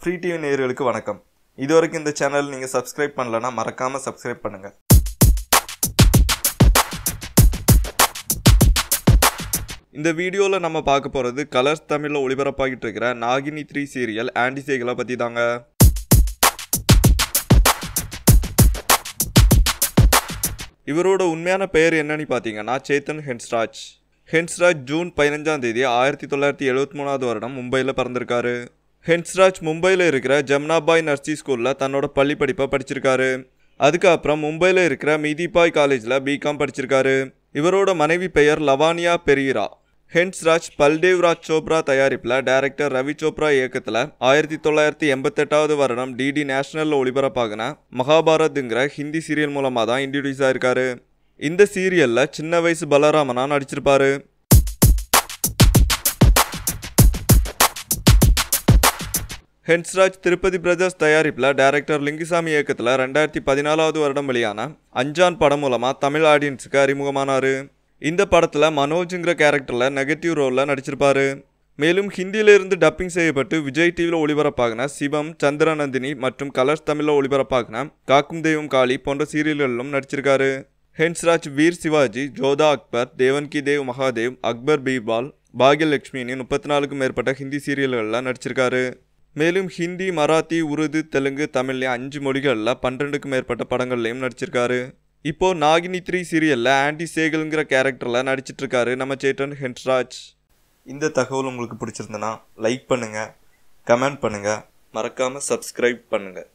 free TV நேயர்களுக்கு வணக்கம் இதுவரைக்கும் இந்த சேனல் நீங்கள் சப்ஸ்கிரைப் பண்ணலன்னா மறக்காமல் சப்ஸ்கிரைப் பண்ணுங்கள் இந்த வீடியோவில் நம்ம பார்க்க போகிறது கலர்ஸ் தமிழில் ஒளிபரப்பாகிட்டு இருக்கிற நாகினி த்ரீ சீரியல் ஆன்டிசேகளை பற்றி தாங்க இவரோட உண்மையான பெயர் என்னன்னு பார்த்தீங்கன்னா சேத்தன் ஹென்ஸ்ராஜ் ஹென்ஸ்ராஜ் ஜூன் பதினஞ்சாம் தேதி ஆயிரத்தி தொள்ளாயிரத்தி எழுபத்தி மூணாவது வருடம் மும்பையில் பிறந்திருக்காரு ஹென்ஸ்ராஜ் மும்பையில் இருக்கிற ஜம்னாபாய் நர்சி ஸ்கூலில் தன்னோட பள்ளி படிப்பை படிச்சிருக்காரு அதுக்கப்புறம் மும்பையில் இருக்கிற மீதிபாய் காலேஜில் பிகாம் படிச்சிருக்காரு இவரோட மனைவி பெயர் லவானியா பெரீரா ஹென்ஸ்ராஜ் பல்தேவ் ராஜ் சோப்ரா தயாரிப்பில் டைரக்டர் ரவி சோப்ரா இயக்கத்தில் ஆயிரத்தி தொள்ளாயிரத்தி எண்பத்தெட்டாவது வருடம் டிடி நேஷனலில் ஒளிபரப்பாகின மகாபாரத்ங்கிற ஹிந்தி சீரியல் மூலமாக தான் இன்ட்ரடியூஸ் ஆயிருக்காரு இந்த சீரியலில் சின்ன வயசு பலராமனா நடிச்சிருப்பாரு ஹென்ஸ்ராஜ் திருப்பதி பிரதர்ஸ் தயாரிப்பில் டைரக்டர் லிங்குசாமி இயக்கத்தில் ரெண்டாயிரத்தி பதினாலாவது வருடம் வெளியான அஞ்சான் படம் மூலமாக தமிழ் ஆடியன்ஸுக்கு அறிமுகமானார் இந்த படத்தில் மனோஜுங்கிற கேரக்டரில் நெகட்டிவ் ரோலில் நடிச்சிருப்பாரு மேலும் ஹிந்தியிலிருந்து டப்பிங் செய்யப்பட்டு விஜய் டிவியில் ஒளிபரப்பாகின சிவம் சந்திரநந்தினி மற்றும் கலர்ஸ் தமிழில் ஒளிபரப்பாகின காக்கும் தெய்வம் காளி போன்ற சீரியல்களிலும் நடிச்சிருக்காரு ஹென்ஸ்ராஜ் வீர் சிவாஜி ஜோதா அக்பர் தேவன்கி தேவ் மகாதேவ் அக்பர் பீர்பால் பாக்யலட்சுமின்னு முப்பத்தி நாலுக்கும் மேற்பட்ட ஹிந்தி சீரியல்களில் நடிச்சிருக்காரு மேலும் ஹிந்தி மராத்தி உருது தெலுங்கு தமிழ்லையும் அஞ்சு மொழிகளில் பன்னிரெண்டுக்கும் மேற்பட்ட படங்கள்லையும் நடிச்சிருக்காரு இப்போ நாகினி த்ரீ சீரியலில் ஆன்டி சேகல்ங்கிற கேரக்டரில் நடிச்சிட்டு இருக்காரு நம்ம சேட்டன் ஹென்ஸ்ராஜ் இந்த தகவல் உங்களுக்கு பிடிச்சிருந்தனா லைக் பண்ணுங்கள் கமெண்ட் பண்ணுங்கள் மறக்காமல் சப்ஸ்கிரைப் பண்ணுங்கள்